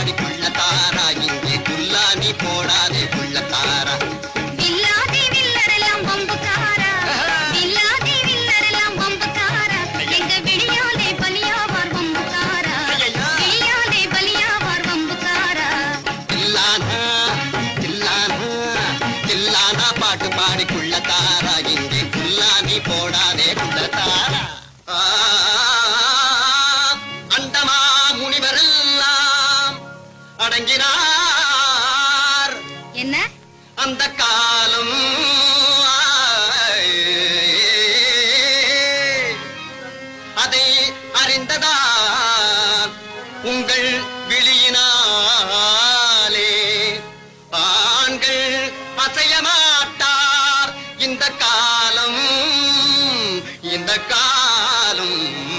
பாடி குள்ளத்தாரா இங்கே குல்லானி போடாதே குள்ளத்தாரா வில்லாதி வில்லரெல்லாம் வம்புக்காரா வில்லாதி வில்லரெல்லாம் வம்புக்காரா எங்க விழியாலே பலியாவார் வம்புக்காரா விழியாலே பலியாவார் வம்புக்காரா தில்லானா தில்லானா தில்லானா பாட்டு பாடி குள்ளத்தாரா இங்கே குல்லானி போடாதே குள்ளத்தாரா ஆ, அண்டமா முனிவரெல்லாம் அடங்கினார் என்ன அந்த காலம் அதை அறிந்ததா உங்கள் விழியினாலே ஆண்கள் அசைய மாட்டார் இந்த காலம் இந்த காலம்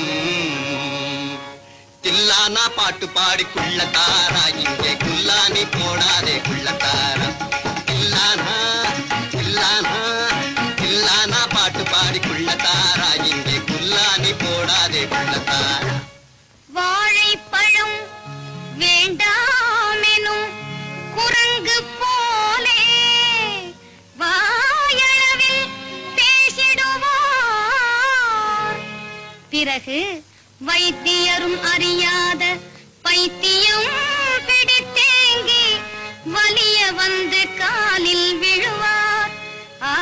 தில்லானா பாட்டு பாடி குள்ளத்தாரா இங்கே குல்லானி போடாதே குள்ளத்தாரா தில்லானா தில்லானா தில்லானா பாட்டு பாடி குள்ளத்தாரா இங்கே குல்லானி போடாதே குள்ளத்தாரா வாழைப்பழம் வேண்டாமெனும் குரங்கு போலே வாயளவில் பேசிடுவார் பிறகு வைத்தியரும் அறியாத பைத்தியம் பிடித்தேங்கி வலிய வந்து காலில் விழுவார் ஆ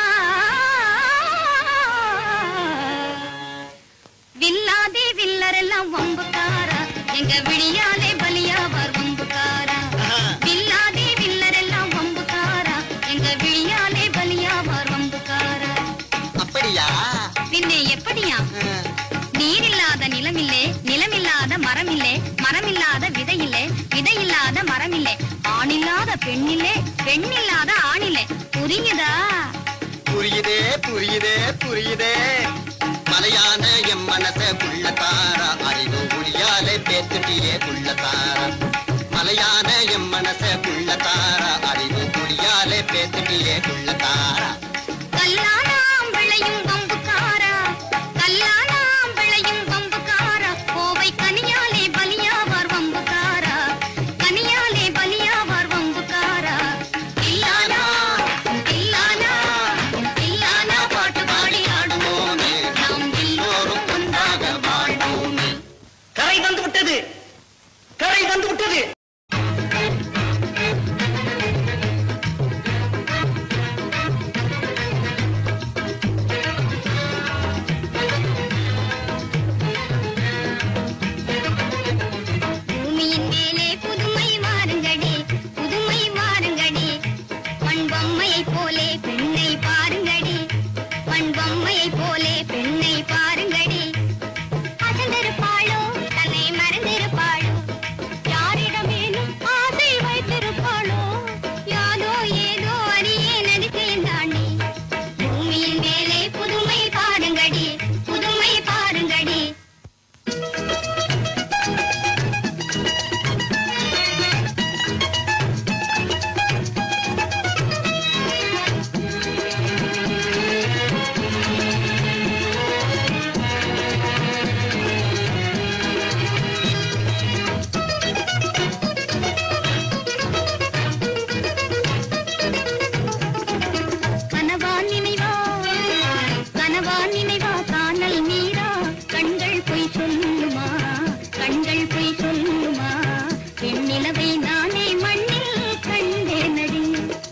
வில்லாதே வில்லரெல்லாம் வம்புக்காரா எங்க விழியாலே பலியாவார் வம்புக்காரா வில்லாதே வில்லரெல்லாம் வம்புக்காரா எங்க விழியாலே பலியாவார் வம்புக்காரா அப்படியா பின்னே எப்படியா நீரில்லாத நிலமில்லே நிலமில்லாத மரமில்லே மரமில்லாத விதையில்லே விதையில்லாத மரமில்லே ஆணில்லாத பெண்ணில்லே பெண்ணில்லாத ஆணில்லே புரியுதா புரியுதே புரியுதே புரியுதே மலையான எம் மனச புள்ளத்தாரா அறிவு ஒளியாலே பேத்துட்டியே புள்ளத்தாரா மலையான எம் மனச புள்ளத்தாரா அறிவு ஒளியாலே பேத்துட்டியே புள்ளத்தாரா கல்லானாம் விளையும் வம்புக்காரா கல்லானாம் விளையும் வம்புக்காரா கோவை கனியாலே பலியாவார் வம்புக்காரா கனியாலே பலியாவார் வம்புக்காரா இல்லானா இல்லானா இல்லானா பாட்டு பாடி ஆடுவோமே நாம் எல்லோரும் ஒன்றாக வாழ்வோமே கரை வந்து விட்டது கரை வந்து விட்டது பூமியின் மேலே புதுமை வாருங்கடி புதுமை வாருங்கடி மண் பொம்மையைப் போலே பெண்ணை பாருங்கடி மண் பொம்மையைப் போலே பெண்ணை பாருங்கடி அசந்திருப்பாளோ தன்னை மறந்திருப்பாளோ யாரிடமேனும் ஆசை வைத்திருப்பாளோ யாதோ ஏதோ அறியே நடித்தேன் தாண்டி பூமியின் மேலே புதுமை பாருங்கடி புதுமை பாருங்கடி கனவா நினைவா கனவா நினைவா காணல் நீரா கண்கள் பொய் சொல்லுமா கண்கள் பொய் சொல்லுமா பெண்ணிலவை நானே மண்ணில் கண்டேனடி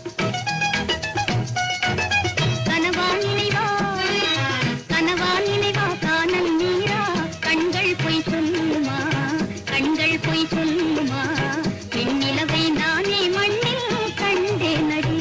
கனவா நினைவா கனவா நினைவா காணல் நீரா கண்கள் பொய் சொல்லுமா கண்கள் பொய் சொல்லுமா பெண்ணிலவை நானே மண்ணில் கண்டேனடி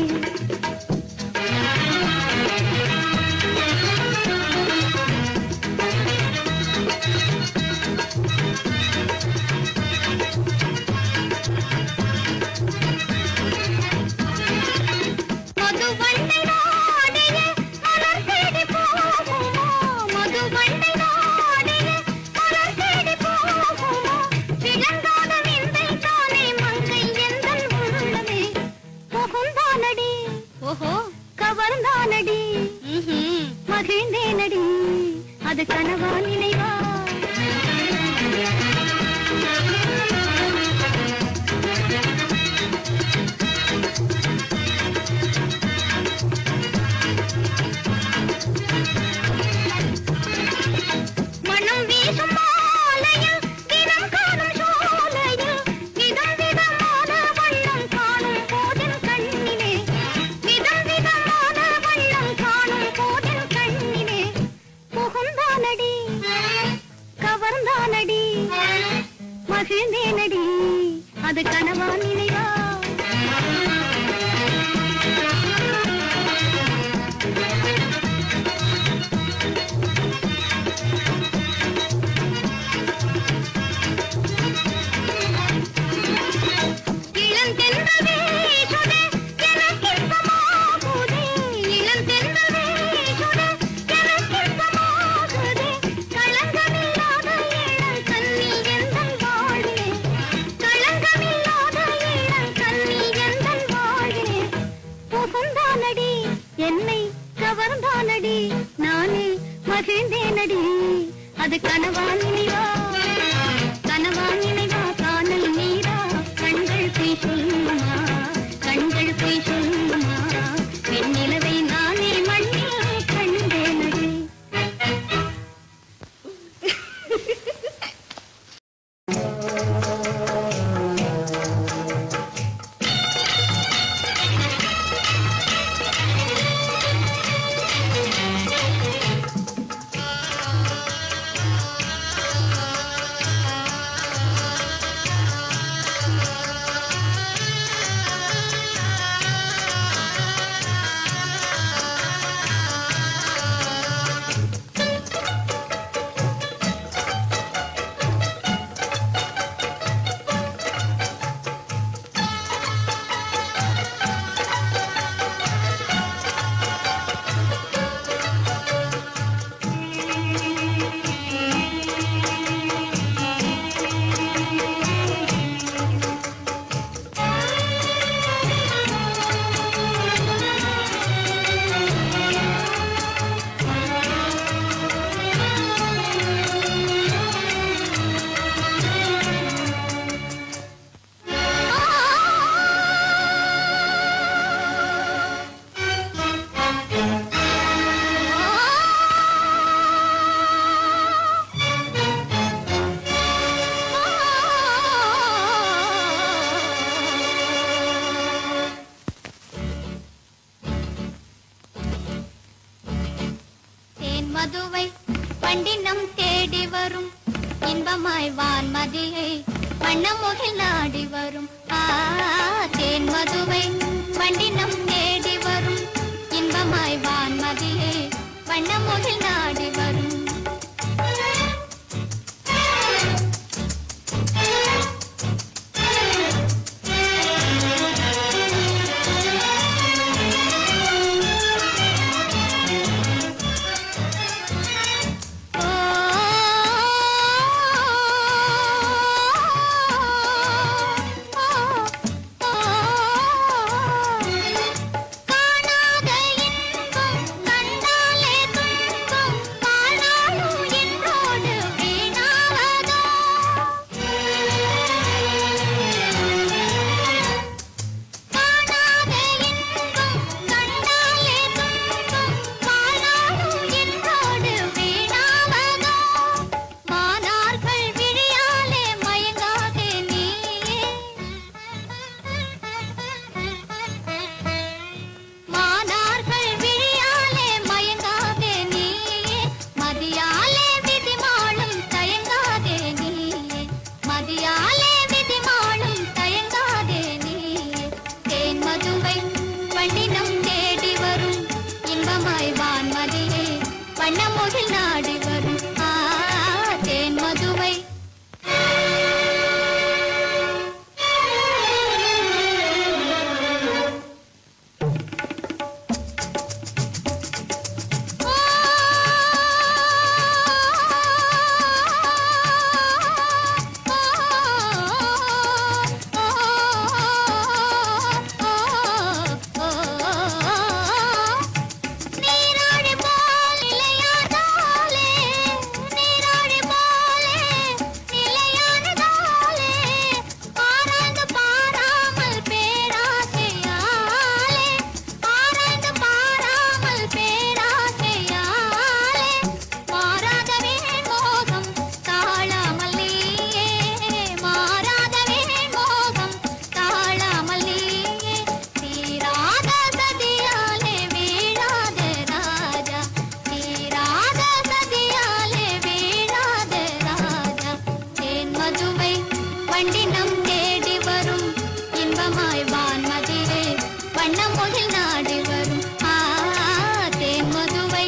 மதுவண்டை நாடிய மலர் தேடி போகுமோ மதுவண்டை நாடிய மலர் தேடி போகுமோ விளங்காத விந்தை தானே மங்கை எந்தன் உள்ளமே புகுந்தானடி ஓஹோ கவர்ந்தானடி மகிழ்ந்தேனடி அது கனவா நினைவா அது கனவா நினைவா இளந்தென்றல் வீசுதே, எனக்கின்பமாகுதே. இளந்தென்றல் வீசுதே, எனக்கின்பமாகுதே. களங்கமில்லாத இளங்கன்னி எந்தன் வாழ்வே. களங்கமில்லாத இளங்கன்னி எந்தன் வாழ்வே. புகுந்தானடி, என்னை கவர்ந்தானடி நானே மகிழ்ந்தேனடி அது கனவா நினைவா கனவா நினைவா காணல் நீரா கண்கள் பொய் சொல்லுமா கண்கள் பொய் சொல்லுமா வெண்ணிலவை நானே மண்ணில் கண்டேனடி தேன் மதுவை பண்டினம் தேடி வரும் இன்பமாய் வான்மதியை வண்ணமுகில் நாடி வரும் ஆ தேன் மதுவை பண்டினம் தேடி வரும் இன்பமாய் வான்மதியை வண்ணமுகில் நாடி வரும் காணாத இன்பம் கண்டாலே துன்பம் காணாத இன்பமாய் வான்மதியே வண்ணமுகில் நாடி வரும் ஆ தேன் மதுவை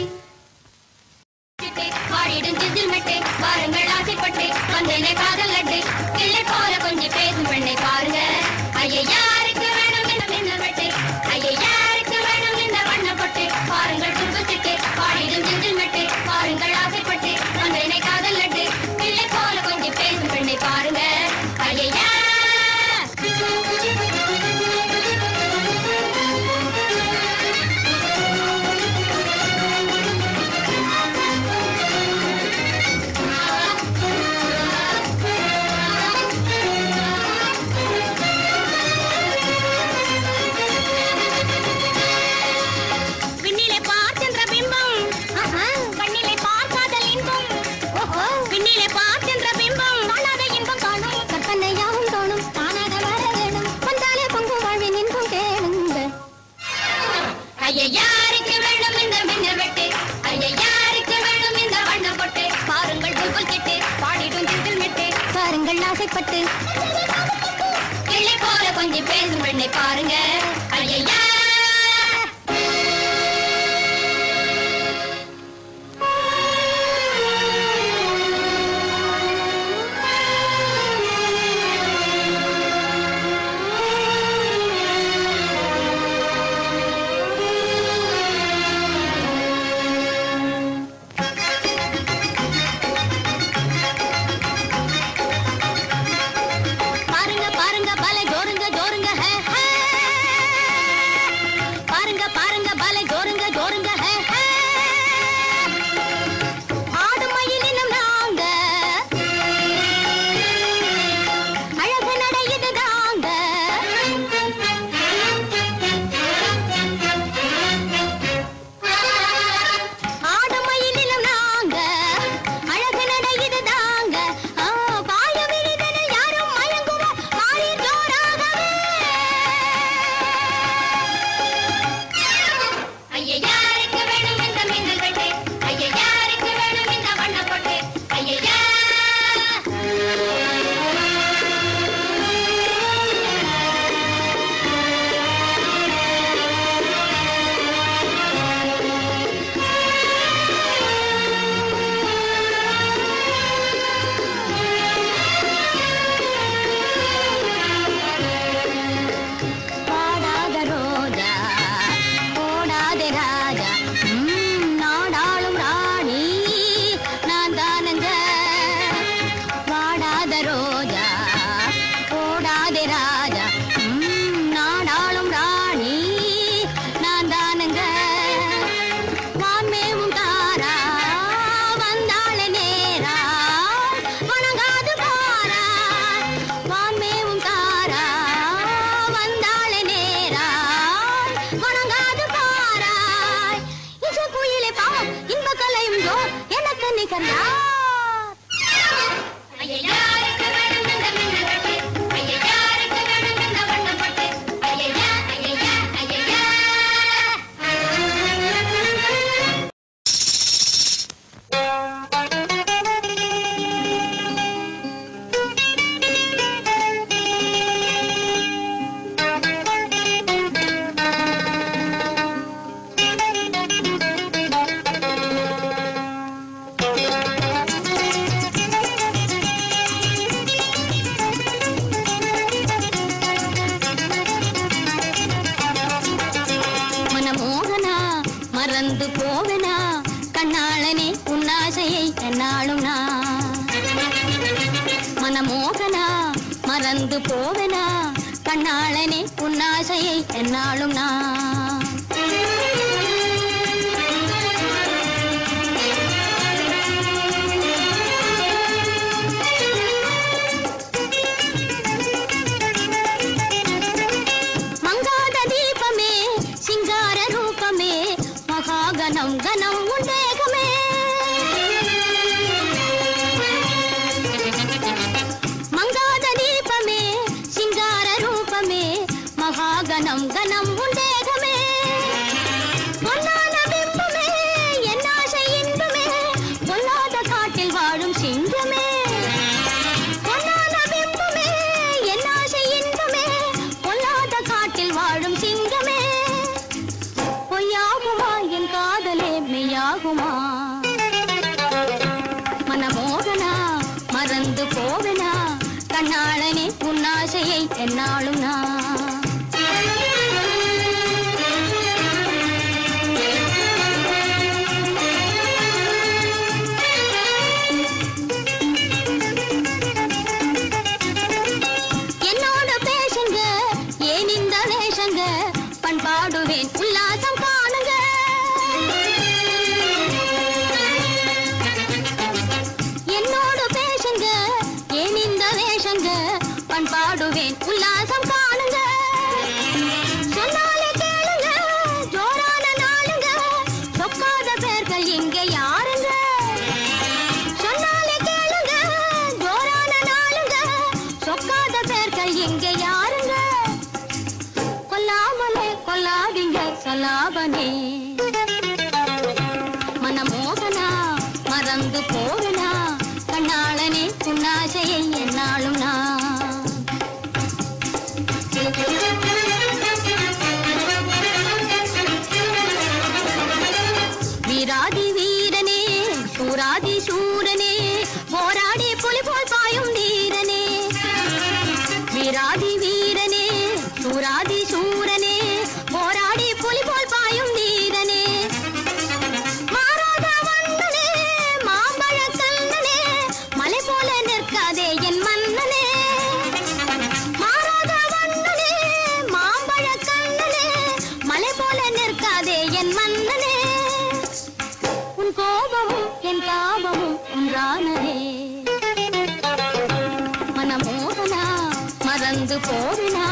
பாடிடும் சிதில் மெட்டை பாருங்கள் ஆசைப்பட்டு வந்தேனே காதல் அட்டு கிள்ளை போல கொஞ்சம் பேசும் பெண்ணை பாருங்க ஐயா யாருக்கு வேணும் இந்த மின்னல் வெட்டு ஐயா யாருக்கு வேணும் இந்த வண்ணப்பட்டு பாருங்கள் துன்பத்திட்டு பாடிடும் சிதில் மெட்டை பாருங்கள் ஆசைப்பட்டு வந்தேனே காதல் அட்டு கிள்ளை போல கொஞ்சம் பேசும் பெண்ணை பாருங்க ஐயா விண்ணிலே பார்க்கின்ற பிம்பம் கண்ணிலே பார்க்காதல் இன்பம் விண்ணிலே பார்க்கின்ற பிம்பம் காணாத இன்பம் காணும் கற்பனையாவும் தோணும் தானாக வர வேணும் வந்தாலே பொங்கும் வாழ்வின் இன்பம் கேளுங்க ஐயா யாருக்கு வேணும் இந்த மின்னல் வெட்டு ஐயா யாருக்கு வேணும் இந்த வண்ணம் பொட்டு பாருங்கள் புல்புல் கெட்டு பாடிடும் திட்டில் மெட்டு பாருங்கள் ஆசைப்பட்டு கிளை போல கொஞ்சம் பேசும் பெண்ணை பாருங்க ஐயா பாருங்க பாருங்க பல ஜோருங்க ஜோருங்க ஹே, ஹே. பாருங்க பாருங்க பல ஜோருங்க ஜோருங்க ஹே, ஹே. ஆடும் மயிலினம் நாங்க அழகு நடை இதுதாங்க ஆடும் மயிலினம் நாங்க அழகு நடை இதுதாங்க ஆ, பாய விழிதனில் யாரும் மயங்குவோம் மாறி ஜோராகவே ஐயா யாருக்கு வேணும் இந்த மின்னல் வெட்டு ஐயா யாருக்கு வேணும் இந்த வண்ணப்பட்டு ஐயா பாடாத ரோஜா போடாத ராஜா ம், நாடாளும் ராணி நான் தானங்க வாடாத ரோஜா போடாத ராஜா ம், நாடாளும் ராணி நான் தானங்க வான்மேவும் தாரா வந்தாள நேரா வணங்காது பாரா வான்மேவும் தாரா வந்தாள நேரா வணங்காது பாராய் இசை குயிலே பாவம் இன்ப கலையும் ஜோர் எனக்கு நிகர் யார் ஐயா யாருக்கு வேணும் இந்த மின்னல் வெட்டு? ஐயா யாருக்கு வேணும் இந்த வண்ணப்பட்டு? ஐயையா, ஐயையா, ஐயையா. மனமோகனா மறந்து போவனா கண்ணாளனே உன்னாசையை என்னாலும் நான் மனமோகனா மறந்து போவனா கண்ணாளனே உன்னாசையை என்னாலும் நான் மங்காத தீபமே சிங்கார ரூபமே மகாகணம் கணம் உண்டேகமே மங்காத தீபமே சிங்கார ரூபமே மகாகணம் கணம் உண்டேகமே சொன்னாசையை என்னாலும் நான் என்னோட பேசுங்க ஏன் இந்த வேஷங்க பண்பாடுவேன் உல்லாசம் காணுங்க என்னோட பேசுங்க ஏன் இந்த வேஷங்க பண்பாடுவேன் உல்லாசம் காணுங்க சொன்னாலே கேளுங்க ஜோரான நாளுங்க சொக்காத பேர்கள் இங்க யாருங்க சொன்னாலே கேளுங்க ஜோரான நாளுங்க சொக்காத பேர்கள் இங்க யாருங்க கொல்லாமலே கொல்லாதீங்க சொல்லாபனே மனமோகனா மறந்து போகனா கண்ணாளனே புன்னாசையை என்னாலும் நான் வீராதி வீரனே சூராதி சூரனே போராடி புலி போல் பாயும் வீரனே வீராதி வீரனே சூராதி சூரனே போராடி புலி போல் பாயும் வீரனே மாறாத வண்ணனே மாம்பழ கண்ணனே மலை போல நிற்காதே என் மன்னனே மாறாத வண்ணனே மாம்பழ கண்ணனே மலை போல நிற்காதே என் மன்னனே உன் கோபமும் என் தாபமும் ஒன்றானதே மனமோகனா மறந்து போவினா